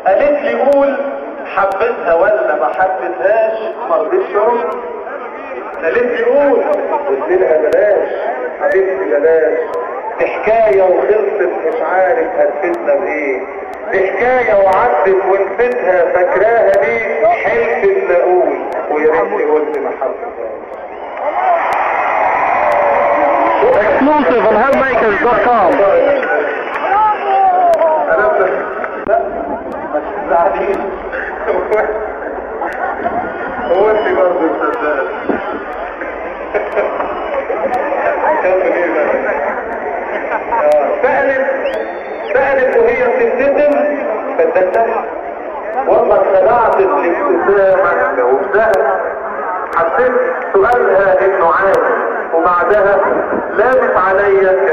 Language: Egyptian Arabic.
قالت لي قول حبيتها ولا ما حبيتهاش ما رضيتش ارد قالت لي قول قلت لها بلاش حبيبتي بلاش دي حكاية وخلصت مش عارف هتفيدنا بايه دي حكاية وعدت ونسيتها فاكراها ليه حلف اللي اقول ويا ريتني قلت ما حبيتهاش Exclusive on Hellmakers.com. انا بس لا ما تزعليش هو انت برضه صدقت سألت سألت وهي بتبتسم فادتها والله اتخدعت بالابتسامة جاوبتها حسيت سؤالها انه عادي وبعدها لامت عليا